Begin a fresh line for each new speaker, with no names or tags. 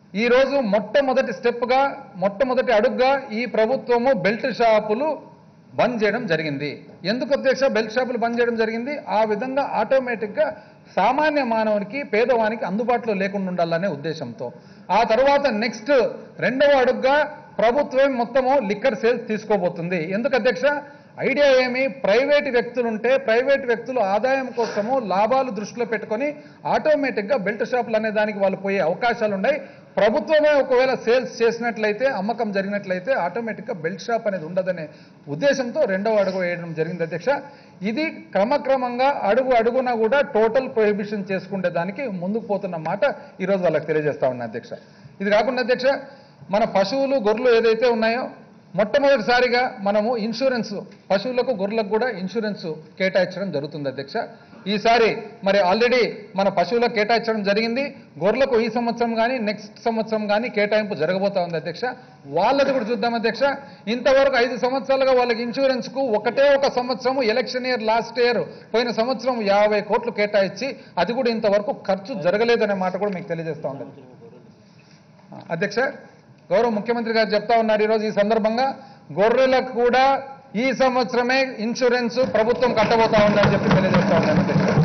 ఈ రోజు మొట్టమొదటి స్టెప్గా మొట్టమొదటి అడుగ్గా ఈ ప్రభుత్వము బెల్ట్ షాపులు బంద్ చేయడం జరిగింది ఎందుకు అధ్యక్ష బెల్ట్ షాపులు బంద్ చేయడం జరిగింది ఆ విధంగా ఆటోమేటిక్గా సామాన్య మానవునికి పేదవానికి అందుబాటులో లేకుండా ఉండాలనే ఉద్దేశంతో ఆ తర్వాత నెక్స్ట్ రెండవ అడుగ్గా ప్రభుత్వం మొత్తము లిక్కర్ సేల్స్ తీసుకోబోతుంది ఎందుకు అధ్యక్ష ఐడియా ఏమి ప్రైవేట్ వ్యక్తులుంటే ప్రైవేట్ వ్యక్తులు ఆదాయం కోసము లాభాలు దృష్టిలో పెట్టుకొని ఆటోమేటిక్గా బెల్ట్ షాపులు అనే దానికి వాళ్ళు పోయే అవకాశాలు ఉన్నాయి ప్రభుత్వమే ఒకవేళ సేల్స్ చేసినట్లయితే అమ్మకం జరిగినట్లయితే ఆటోమేటిక్గా బెల్ట్ షాప్ అనేది ఉండదనే ఉద్దేశంతో రెండవ అడుగు వేయడం జరిగింది అధ్యక్ష ఇది క్రమక్రమంగా అడుగు అడుగున కూడా టోటల్ ప్రొహిబిషన్ చేసుకునే దానికి ముందుకు పోతున్న మాట ఈరోజు వాళ్ళకి తెలియజేస్తా ఉన్నా అధ్యక్ష ఇది కాకుండా అధ్యక్ష మన పశువులు గొర్రెలు ఏదైతే ఉన్నాయో మొట్టమొదటిసారిగా మనము ఇన్సూరెన్స్ పశువులకు గొర్రెలకు కూడా ఇన్సూరెన్స్ కేటాయించడం జరుగుతుంది అధ్యక్ష ఈసారి మరి ఆల్రెడీ మన పశువులకు కేటాయించడం జరిగింది గొర్రెలకు ఈ సంవత్సరం కానీ నెక్స్ట్ సంవత్సరం కానీ కేటాయింపు జరగబోతా ఉంది అధ్యక్ష వాళ్ళది కూడా చూద్దాం అధ్యక్ష ఇంతవరకు ఐదు సంవత్సరాలుగా వాళ్ళకి ఇన్సూరెన్స్కు ఒకటే ఒక సంవత్సరం ఎలక్షన్ ఇయర్ లాస్ట్ ఇయర్ పోయిన సంవత్సరం యాభై కోట్లు కేటాయించి అది కూడా ఇంతవరకు ఖర్చు జరగలేదనే మాట కూడా మీకు తెలియజేస్తా ఉంది అధ్యక్ష గౌరవ ముఖ్యమంత్రి గారు చెప్తా ఉన్నారు ఈరోజు ఈ సందర్భంగా గొర్రెలకు కూడా ఈ సంవత్సరమే ఇన్సూరెన్స్ ప్రభుత్వం కట్టబోతా ఉందని చెప్పి తెలియజేస్తా ఉన్నాను అధ్యక్ష